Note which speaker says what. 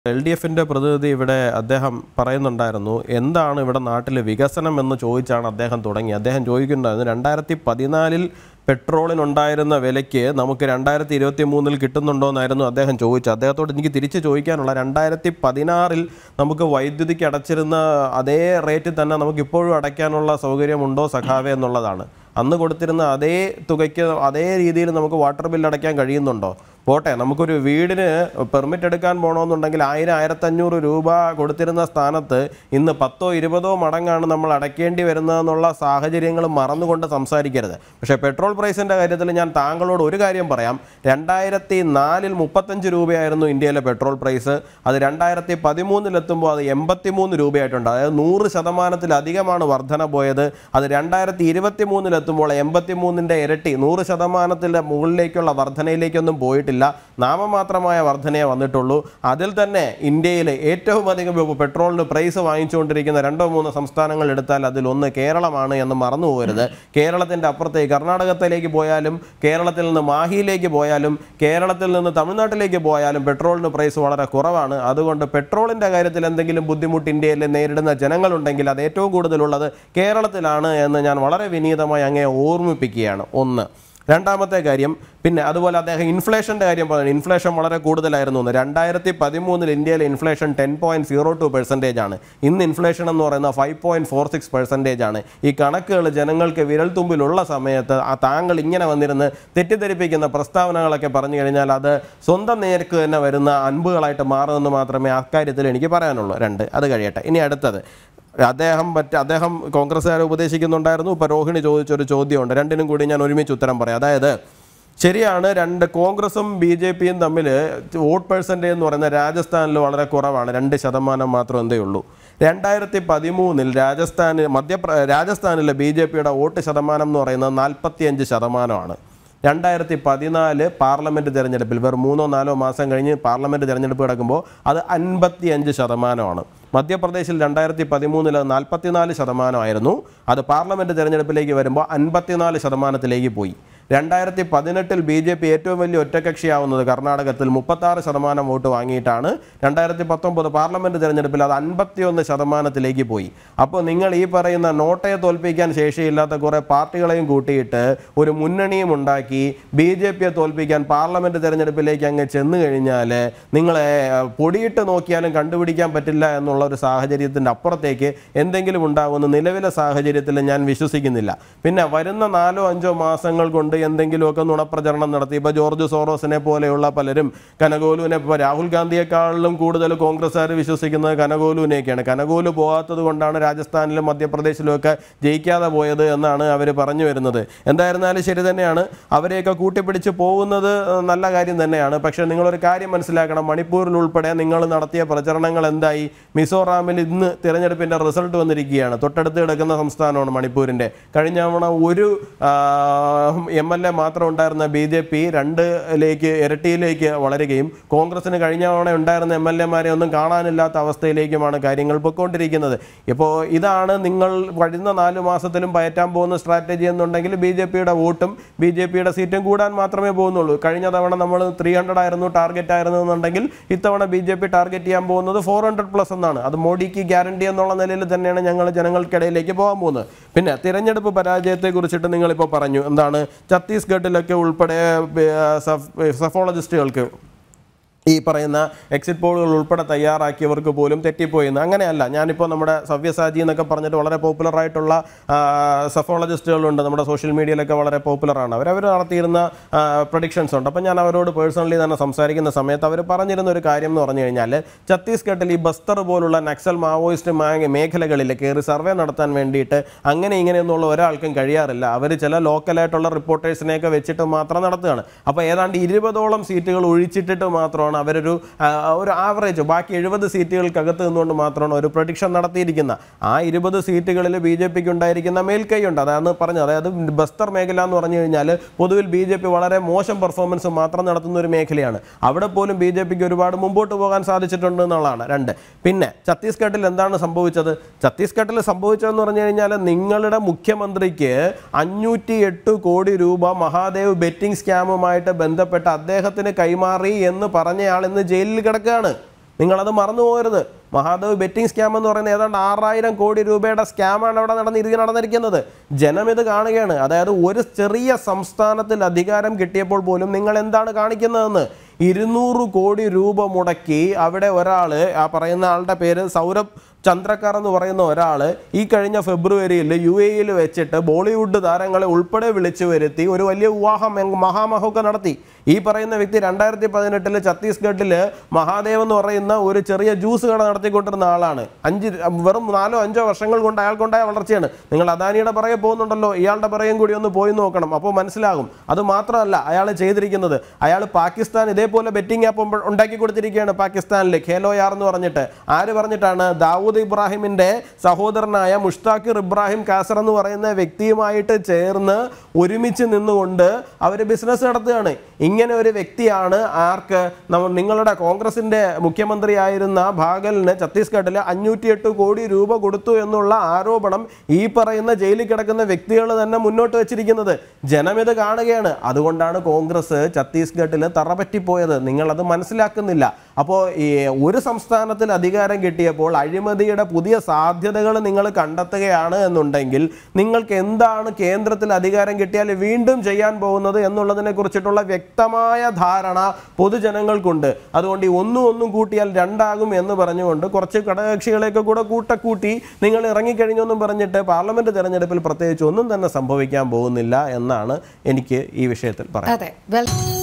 Speaker 1: L D എഫിൻ്റെ പ്രതിനിധി ഇവിടെ അദ്ദേഹം പറയുന്നുണ്ടായിരുന്നു എന്താണ് ഇവിടെ നാട്ടിൽ വികസനം എന്ന് ചോദിച്ചാണ് അദ്ദേഹം തുടങ്ങി അദ്ദേഹം ചോദിക്കുന്നുണ്ടായിരുന്നു രണ്ടായിരത്തി പതിനാലിൽ പെട്രോളിനുണ്ടായിരുന്ന വിലയ്ക്ക് നമുക്ക് രണ്ടായിരത്തി ഇരുപത്തി മൂന്നിൽ കിട്ടുന്നുണ്ടോ എന്നായിരുന്നു അദ്ദേഹം ചോദിച്ചത് അദ്ദേഹത്തോട് എനിക്ക് തിരിച്ച് ചോദിക്കാനുള്ള രണ്ടായിരത്തി പതിനാറിൽ നമുക്ക് വൈദ്യുതിക്ക് അടച്ചിരുന്ന അതേ റേറ്റിൽ തന്നെ നമുക്ക് ഇപ്പോഴും അടയ്ക്കാനുള്ള സൗകര്യമുണ്ടോ സഖാവേ എന്നുള്ളതാണ് അന്ന് കൊടുത്തിരുന്ന അതേ തുകയ്ക്ക് അതേ രീതിയിൽ നമുക്ക് വാട്ടർ ബില്ല് അടയ്ക്കാൻ കഴിയുന്നുണ്ടോ പോട്ടെ നമുക്കൊരു വീടിന് പെർമിറ്റ് എടുക്കാൻ പോകണമെന്നുണ്ടെങ്കിൽ ആയിരം ആയിരത്തഞ്ഞൂറ് രൂപ കൊടുത്തിരുന്ന സ്ഥാനത്ത് ഇന്ന് പത്തോ ഇരുപതോ മടങ്ങാണ് നമ്മൾ അടയ്ക്കേണ്ടി വരുന്നതെന്നുള്ള സാഹചര്യങ്ങൾ മറന്നുകൊണ്ട് സംസാരിക്കരുത് പക്ഷേ പെട്രോൾ പ്രൈസിൻ്റെ കാര്യത്തിൽ ഞാൻ താങ്കളോട് ഒരു കാര്യം പറയാം രണ്ടായിരത്തി നാലിൽ മുപ്പത്തഞ്ച് രൂപയായിരുന്നു ഇന്ത്യയിലെ പെട്രോൾ പ്രൈസ് അത് രണ്ടായിരത്തി പതിമൂന്നിലെത്തുമ്പോൾ അത് എൺപത്തിമൂന്ന് രൂപയായിട്ടുണ്ട് അതായത് നൂറ് ശതമാനത്തിലധികമാണ് വർധന പോയത് അത് രണ്ടായിരത്തി ഇരുപത്തി മൂന്നിലെത്തുമ്പോൾ എൺപത്തി മൂന്നിൻ്റെ ഇരട്ടി നൂറ് ശതമാനത്തിൻ്റെ മുകളിലേക്കുള്ള വർധനയിലേക്കൊന്നും പോയിട്ടില്ല നാമമാത്രമായ വർധനയെ വന്നിട്ടുള്ളൂ അതിൽ തന്നെ ഇന്ത്യയിൽ ഏറ്റവും അധികം ഇപ്പൊ പെട്രോളിന് പ്രൈസ് വാങ്ങിച്ചുകൊണ്ടിരിക്കുന്ന രണ്ടോ മൂന്നോ സംസ്ഥാനങ്ങൾ എടുത്താൽ അതിലൊന്ന് കേരളമാണ് എന്ന് മറന്നു പോകരുത് കേരളത്തിൻ്റെ അപ്പുറത്തേക്ക് കർണാടകത്തിലേക്ക് പോയാലും കേരളത്തിൽ നിന്ന് മാഹിയിലേക്ക് പോയാലും കേരളത്തിൽ നിന്ന് തമിഴ്നാട്ടിലേക്ക് പോയാലും പെട്രോളിന് പ്രൈസ് വളരെ കുറവാണ് അതുകൊണ്ട് പെട്രോളിൻ്റെ കാര്യത്തിൽ എന്തെങ്കിലും ബുദ്ധിമുട്ട് ഇന്ത്യയിൽ നേരിടുന്ന ജനങ്ങളുണ്ടെങ്കിൽ അത് ഏറ്റവും കൂടുതലുള്ളത് കേരളത്തിലാണ് എന്ന് ഞാൻ വളരെ വിനീതമായി അങ്ങേ ഓർമ്മിപ്പിക്കുകയാണ് ഒന്ന് രണ്ടാമത്തെ കാര്യം പിന്നെ അതുപോലെ അദ്ദേഹം ഇൻഫ്ലേഷൻ്റെ കാര്യം പറഞ്ഞു ഇൻഫ്ലേഷൻ വളരെ കൂടുതലായിരുന്നു എന്ന് രണ്ടായിരത്തി പതിമൂന്നിൽ ഇന്ത്യയിലെ inflation ten point zero two percentage ആണ് ഇന്ന് ഇൻഫ്ലേഷൻ എന്ന് പറയുന്നത് five point four six percentage ആണ് ഈ കണക്കുകൾ ജനങ്ങൾക്ക് വിരൽത്തുമ്പിലുള്ള സമയത്ത് ആ താങ്കൾ ഇങ്ങനെ വന്നിരുന്ന് തെറ്റിദ്ധരിപ്പിക്കുന്ന പ്രസ്താവനകളൊക്കെ പറഞ്ഞു കഴിഞ്ഞാൽ അത് സ്വന്തം നേർക്ക് തന്നെ വരുന്ന അൻപുകളായിട്ട് മാറുമെന്ന് മാത്രമേ അക്കാര്യത്തിൽ എനിക്ക് പറയാനുള്ളൂ രണ്ട് അത് കഴിയട്ടെ ഇനി അടുത്തത് അദ്ദേഹം മറ്റ് അദ്ദേഹം കോൺഗ്രസ്സുകാരെ ഉപദേശിക്കുന്നുണ്ടായിരുന്നു ഇപ്പോൾ രോഹിണി ചോദിച്ചൊരു ചോദ്യമുണ്ട് രണ്ടിനും കൂടി ഞാൻ ഒരുമിച്ച് ഉത്തരം പറയാം അതായത് ശരിയാണ് രണ്ട് കോൺഗ്രസും ബി ജെ പിയും തമ്മിൽ വോട്ട് പെർസെൻറ്റേജ് എന്ന് പറയുന്നത് രാജസ്ഥാനിൽ വളരെ കുറവാണ് രണ്ട് ശതമാനം മാത്രം എന്തേ ഉള്ളൂ രണ്ടായിരത്തി പതിമൂന്നിൽ രാജസ്ഥാനിൽ മധ്യപ്ര രാജസ്ഥാനിലെ ബി ജെ പിയുടെ വോട്ട് ശതമാനം എന്ന് പറയുന്നത് നാൽപ്പത്തിയഞ്ച് ശതമാനമാണ് രണ്ടായിരത്തി പതിനാല് പാർലമെൻറ്റ് തിരഞ്ഞെടുപ്പിൽ വെറും മൂന്നോ നാലോ മാസം കഴിഞ്ഞ് പാർലമെൻറ്റ് തിരഞ്ഞെടുപ്പ് കിടക്കുമ്പോൾ അത് അൻപത്തി അഞ്ച് ശതമാനമാണ് മധ്യപ്രദേശിൽ രണ്ടായിരത്തി പതിമൂന്നിൽ അത് നാൽപ്പത്തിനാല് ശതമാനമായിരുന്നു അത് പാർലമെൻറ്റ് തിരഞ്ഞെടുപ്പിലേക്ക് വരുമ്പോൾ അൻപത്തിനാല് ശതമാനത്തിലേക്ക് പോയി രണ്ടായിരത്തി പതിനെട്ടിൽ ബി ജെ പി ഏറ്റവും വലിയ ഒറ്റകക്ഷിയാവുന്നത് കർണാടകത്തിൽ മുപ്പത്താറ് ശതമാനം വോട്ട് വാങ്ങിയിട്ടാണ് രണ്ടായിരത്തി പത്തൊമ്പത് പാർലമെൻറ്റ് തിരഞ്ഞെടുപ്പിൽ അത് അൻപത്തിയൊന്ന് ശതമാനത്തിലേക്ക് പോയി അപ്പോൾ നിങ്ങൾ ഈ പറയുന്ന നോട്ടയെ തോൽപ്പിക്കാൻ ശേഷിയില്ലാത്ത കുറേ പാർട്ടികളെയും കൂട്ടിയിട്ട് ഒരു മുന്നണിയും ഉണ്ടാക്കി ബി ജെ പിയെ തോൽപ്പിക്കാൻ പാർലമെൻറ്റ് തിരഞ്ഞെടുപ്പിലേക്ക് അങ്ങ് ചെന്ന് കഴിഞ്ഞാൽ നിങ്ങളെ അഹ്, പൊടിയിട്ട് നോക്കിയാലും കണ്ടുപിടിക്കാൻ പറ്റില്ല എന്നുള്ള ഒരു സാഹചര്യത്തിൻ്റെ അപ്പുറത്തേക്ക് എന്തെങ്കിലും ഉണ്ടാകുമെന്ന് നിലവിലെ സാഹചര്യത്തിൽ ഞാൻ വിശ്വസിക്കുന്നില്ല പിന്നെ വരുന്ന നാലോ അഞ്ചോ മാസങ്ങൾ കൊണ്ട് എന്തെങ്കിലുമൊക്കെ നുണപ്രചരണം നടത്തി ഇപ്പോൾ ജോർജ് സോറോസിനെ പോലെയുള്ള പലരും കനകോലുവിനെ ഇപ്പോൾ രാഹുൽ ഗാന്ധിയെക്കാളിലും കൂടുതൽ കോൺഗ്രസ്സുകാർ വിശ്വസിക്കുന്നത് കനകോലുവിനെയൊക്കെയാണ് കനകോലു പോകാത്തത് കൊണ്ടാണ് രാജസ്ഥാനിലും മധ്യപ്രദേശിലും ഒക്കെ ജയിക്കാതെ പോയത് എന്നാണ് അവർ പറഞ്ഞു വരുന്നത് എന്തായിരുന്നാലും ശരി തന്നെയാണ് അവരെയൊക്കെ കൂട്ടിപ്പിടിച്ച് പോകുന്നത് ഏഹ്, നല്ല കാര്യം തന്നെയാണ് പക്ഷേ നിങ്ങളൊരു കാര്യം മനസ്സിലാക്കണം മണിപ്പൂരിൽ ഉൾപ്പെടെ നിങ്ങൾ നടത്തിയ പ്രചരണങ്ങൾ എന്തായി മിസോറാമിൽ ഇന്ന് തിരഞ്ഞെടുപ്പിൻ്റെ റിസൾട്ട് വന്നിരിക്കുകയാണ് തൊട്ടടുത്ത് കിടക്കുന്ന സംസ്ഥാനമാണ് മണിപ്പൂരിൻ്റെ കഴിഞ്ഞ തവണ ഒരു എം എൽ എ മാത്രം ഉണ്ടായിരുന്ന ബി ജെ പി രണ്ടിലേക്ക് ഇരട്ടിയിലേക്ക് വളരുകയും കോൺഗ്രസിന് കഴിഞ്ഞ തവണ ഉണ്ടായിരുന്ന എം എൽ എമാരെ ഒന്നും കാണാനില്ലാത്ത അവസ്ഥയിലേക്കുമാണ് കാര്യങ്ങൾ പൊയ്ക്കൊണ്ടിരിക്കുന്നത് ഇപ്പോൾ ഇതാണ് നിങ്ങൾ വരുന്ന നാല് മാസത്തിലും പയറ്റാൻ പോകുന്ന സ്ട്രാറ്റജി എന്നുണ്ടെങ്കിൽ ബി ജെ പിയുടെ വോട്ടും ബി ജെ പിയുടെ സീറ്റും കൂടാൻ മാത്രമേ പോകുന്നുള്ളൂ കഴിഞ്ഞ തവണ നമ്മൾ ത്രീ ഹൺഡ്രഡ് ആയിരുന്നു ടാർഗറ്റ് ആയിരുന്നു എന്നുണ്ടെങ്കിൽ ഇത്തവണ ബി ജെ പി ടാർഗറ്റ് ചെയ്യാൻ പോകുന്നത് ഫോർ ഹൺഡ്രഡ് പ്ലസ് എന്നാണ് അത് മോഡിക്ക് ഗ്യാരണ്ടി എന്നുള്ള നിലയിൽ തന്നെയാണ് ഞങ്ങൾ ജനങ്ങൾക്കിടയിലേക്ക് പോകാൻ പോകുന്നത് പിന്നെ തിരഞ്ഞെടുപ്പ് പരാജയത്തെ കുറിച്ചിട്ട് നിങ്ങളിപ്പോൾ പറഞ്ഞു എന്താണ് ഛത്തീസ്ഗഡിലൊക്കെ ഉൾപ്പെടെ സഫോളജിസ്റ്റുകൾക്ക് ഈ പറയുന്ന എക്സിറ്റ് പോളുകൾ ഉൾപ്പെടെ തയ്യാറാക്കിയവർക്ക് പോലും തെറ്റിപ്പോയിന്ന് അങ്ങനെയല്ല ഞാനിപ്പോൾ നമ്മുടെ സവ്യസാജി എന്നൊക്കെ പറഞ്ഞിട്ട് വളരെ പോപ്പുലർ ആയിട്ടുള്ള സഫോളജിസ്റ്റുകളുണ്ട് നമ്മുടെ സോഷ്യൽ മീഡിയയിലൊക്കെ വളരെ പോപ്പുലറാണ് അവർ അവർ നടത്തിയിരുന്ന പ്രഡിക്ഷൻസ് ഉണ്ട് അപ്പം ഞാൻ അവരോട് പേഴ്സണലി തന്നെ സംസാരിക്കുന്ന സമയത്ത് അവർ പറഞ്ഞിരുന്ന ഒരു കാര്യം എന്ന് പറഞ്ഞു കഴിഞ്ഞാൽ ഛത്തീസ്ഗഡിൽ ഈ ബസ്തർ പോലുള്ള നക്സൽ മാവോയിസ്റ്റ് മാ- മേഖലകളിൽ കയറി സർവേ നടത്താൻ വേണ്ടിയിട്ട് അങ്ങനെ ഇങ്ങനെയൊന്നുള്ള ഒരാൾക്കും കഴിയാറില്ല അവർ ചില ലോക്കലായിട്ടുള്ള റിപ്പോർട്ടേഴ്സിനെയൊക്കെ വെച്ചിട്ട് മാത്രം നടത്തുകയാണ് അപ്പോൾ ഏതാണ്ട് ഇരുപതോളം സീറ്റുകൾ ഒഴിച്ചിട്ടിട്ട് മാത്രമാണ് അവരൊരു ആ, ഒരു ആവറേജ് ബാക്കി എഴുപത് സീറ്റുകൾക്കകത്ത് നിന്നുകൊണ്ട് മാത്രമാണ് ഒരു പ്രൊഡിക്ഷൻ നടത്തിയിരിക്കുന്നത് ആ ഇരുപത് സീറ്റുകളിൽ ബി ജെ പിക്ക് ഉണ്ടായിരിക്കുന്ന മേൽക്കൈയുണ്ട് അതാണ് പറഞ്ഞത് അതായത് ബസ്തർ മേഖല എന്ന് പറഞ്ഞു കഴിഞ്ഞാൽ പൊതുവിൽ ബി ജെ പി വളരെ മോശം പെർഫോമൻസ് മാത്രം നടത്തുന്ന ഒരു മേഖലയാണ് അവിടെ പോലും ബി ജെ പിക്ക് ഒരുപാട് മുമ്പോട്ട് പോകാൻ സാധിച്ചിട്ടുണ്ട് എന്നുള്ളതാണ് രണ്ട് പിന്നെ ഛത്തീസ്ഗഡിൽ എന്താണ് സംഭവിച്ചത് ഛത്തീസ്ഗഡിൽ സംഭവിച്ചതെന്ന് പറഞ്ഞു കഴിഞ്ഞാൽ നിങ്ങളുടെ മുഖ്യമന്ത്രിക്ക് അഞ്ഞൂറ്റി എട്ട് കോടി രൂപ മഹാദേവ് ബെറ്റിംഗ് സ്കാമുമായിട്ട് ബന്ധപ്പെട്ട് അദ്ദേഹത്തിന് കൈമാറി എന്ന് പറഞ്ഞയാൾ ഇന്ന് ജയിലിൽ കിടക്കുകയാണ് നിങ്ങളത് മറന്നു പോകരുത് മഹാദേവ് ബെറ്റിംഗ് സ്കാം എന്ന് പറയുന്നത് ഏതാണ്ട് ആറായിരം കോടി രൂപയുടെ സ്കാമാണ് അവിടെ നടന്നിരി നടന്നിരിക്കുന്നത് ജനം ഇത് കാണുകയാണ് അതായത് ഒരു ചെറിയ സംസ്ഥാനത്തിൽ അധികാരം കിട്ടിയപ്പോൾ പോലും നിങ്ങൾ എന്താണ് കാണിക്കുന്നതെന്ന് ഇരുന്നൂറ് കോടി രൂപ മുടക്കി അവിടെ ഒരാൾ ആ പറയുന്ന ആളുടെ പേര് സൗരഭ് ചന്ദ്രക്കർ എന്ന് പറയുന്ന ഒരാൾ ഈ കഴിഞ്ഞ ഫെബ്രുവരിയിൽ യു എയിൽ വെച്ചിട്ട് ബോളിവുഡ് താരങ്ങളെ ഉൾപ്പെടെ വിളിച്ചു വരുത്തി ഒരു വലിയ വിവാഹം എങ് മഹാമഹമൊക്കെ നടത്തി ഈ പറയുന്ന വ്യക്തി രണ്ടായിരത്തി പതിനെട്ടില് ഛത്തീസ്ഗഡിൽ മഹാദേവ് എന്ന് പറയുന്ന ഒരു ചെറിയ ജ്യൂസ് കട നടത്തിക്കൊണ്ടിരുന്ന ആളാണ് അഞ്ച് വെറും നാലോ അഞ്ചോ വർഷങ്ങൾ കൊണ്ട് അയാൾക്കുണ്ടായ വളർച്ചയാണ് നിങ്ങൾ അദാനിയുടെ പിറകെ പോകുന്നുണ്ടല്ലോ ഇയാളുടെ പിറകെയും കൂടി ഒന്ന് പോയി നോക്കണം അപ്പോൾ മനസ്സിലാകും അത് മാത്രമല്ല അയാൾ ചെയ്തിരിക്കുന്നത് അയാൾ പാകിസ്ഥാൻ ഇതേപോലെ ബെറ്റിംഗ് ആപ്പ് ഉണ്ടാക്കി കൊടുത്തിരിക്കുകയാണ് പാകിസ്ഥാനിൽ ഖേലോ യാർ എന്ന് പറഞ്ഞിട്ട് ആര് പറഞ്ഞിട്ടാണ് ദാവൂദ് ഇബ്രാഹിമിന്റെ സഹോദരനായ മുഷ്താഖിർ ഇബ്രാഹിം കാസർ എന്ന് പറയുന്ന വ്യക്തിയുമായിട്ട് ചേർന്ന് ഒരുമിച്ച് നിന്നുകൊണ്ട് അവർ ബിസിനസ് നടത്തുകയാണ് ഇങ്ങനെ ഒരു വ്യക്തിയാണ് ആർക്ക് നമ്മ നിങ്ങളുടെ കോൺഗ്രസിന്റെ മുഖ്യമന്ത്രിയായിരുന്ന ഭാഗലിന് ഛത്തീസ്ഗഡിൽ അഞ്ഞൂറ്റിയെട്ട് കോടി രൂപ കൊടുത്തു എന്നുള്ള ആരോപണം ഈ പറയുന്ന ജയിലിൽ കിടക്കുന്ന വ്യക്തികൾ തന്നെ മുന്നോട്ട് വെച്ചിരിക്കുന്നത് ജനം ഇത് കാണുകയാണ് അതുകൊണ്ടാണ് കോൺഗ്രസ് ഛത്തീസ്ഗഡിൽ തറപറ്റിപ്പോയത് നിങ്ങളത് മനസ്സിലാക്കുന്നില്ല അപ്പോൾ ഈ ഒരു സംസ്ഥാനത്തിൽ അധികാരം കിട്ടിയപ്പോൾ അഴിമതിയുടെ പുതിയ സാധ്യതകൾ നിങ്ങൾ കണ്ടെത്തുകയാണ് എന്നുണ്ടെങ്കിൽ നിങ്ങൾക്ക് എന്താണ് കേന്ദ്രത്തിൽ അധികാരം കിട്ടിയാൽ വീണ്ടും ചെയ്യാൻ പോകുന്നത് എന്നുള്ളതിനെ കുറിച്ചിട്ടുള്ള വ്യക്തമായ ധാരണ പൊതുജനങ്ങൾക്കുണ്ട് അതുകൊണ്ട് ഈ ഒന്നും ഒന്നും കൂട്ടിയാൽ രണ്ടാകും എന്ന് പറഞ്ഞുകൊണ്ട് കുറച്ച് ഘടകകക്ഷികളെയൊക്കെ കൂടെ കൂട്ടക്കൂട്ടി നിങ്ങൾ ഇറങ്ങിക്കഴിഞ്ഞൊന്നും പറഞ്ഞിട്ട് പാർലമെന്റ് തെരഞ്ഞെടുപ്പിൽ പ്രത്യേകിച്ച് ഒന്നും തന്നെ സംഭവിക്കാൻ പോകുന്നില്ല എന്നാണ് എനിക്ക് ഈ വിഷയത്തിൽ പറയാൻ
Speaker 2: അതെ വെൽ